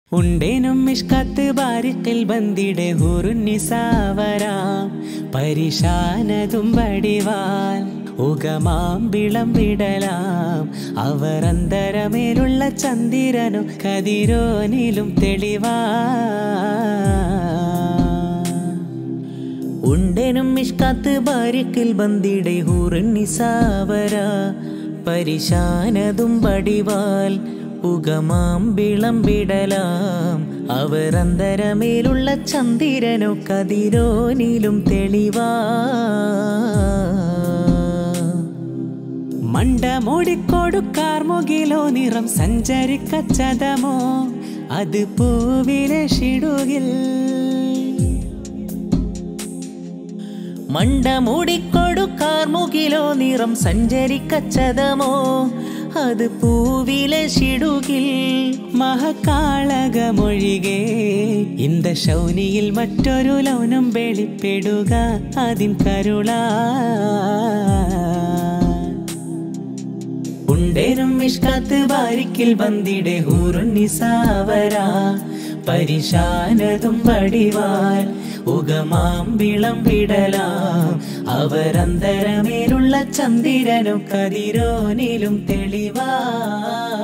ഉണ്ടേനും മിഷ്കത്ത് ബാരിക്കിൽ ബന്ദിടെ ഹുറുന്നിസാവരാം പരിശാനതും വടിവാൽ ഉഗമാം വിളംവിടലാം അവർ അന്തരമേലുള്ള ചന്ദ്രനു കതിരോനിലും തെളിവാ ഉണ്ടേനും മിഷ്കാത്ത് ബാരിക്കിൽ ബന്ദിടെ ഹൂറിന്നിസാവര പരിശാനതും വടിവാൽ ഉഗമാം വിളംവിടലാം അവർ അന്തരമേലുള്ള ചന്ദ്രനു കതിരോനിലും തെളിവാ മണ്ട മൂടിക്കൊടുക്കാർ മുകിലോ നിറം സഞ്ചരിക്കച്ചതമോ അത് പൂവിലെ ഷിടുകിൽ മണ്ട മൂടിക്കൊടുക്കാർ മുകിലോ നിറം സഞ്ചരിക്കച്ചതമോ അത് പൂവിലെ ഷിടുകിൽ മഹകാളകമൊഴികെ ഇന്ത ശൗനിയിൽ മറ്റൊരു ലൗനം വെളിപ്പെടുക അതിൻ കരുളാ ഉണ്ടേനും മിഷ്കാത്ത് ബാരിക്കിൽ ബന്ദിടെ ഹൂറുന്നിസാവര പരിശാനതും വടിവാൽ ഉഗമാം വിളം വിടലാം അവരന്തരമേലുള്ള ചന്ദ്രനും കതിരോനിലും തെളിവാ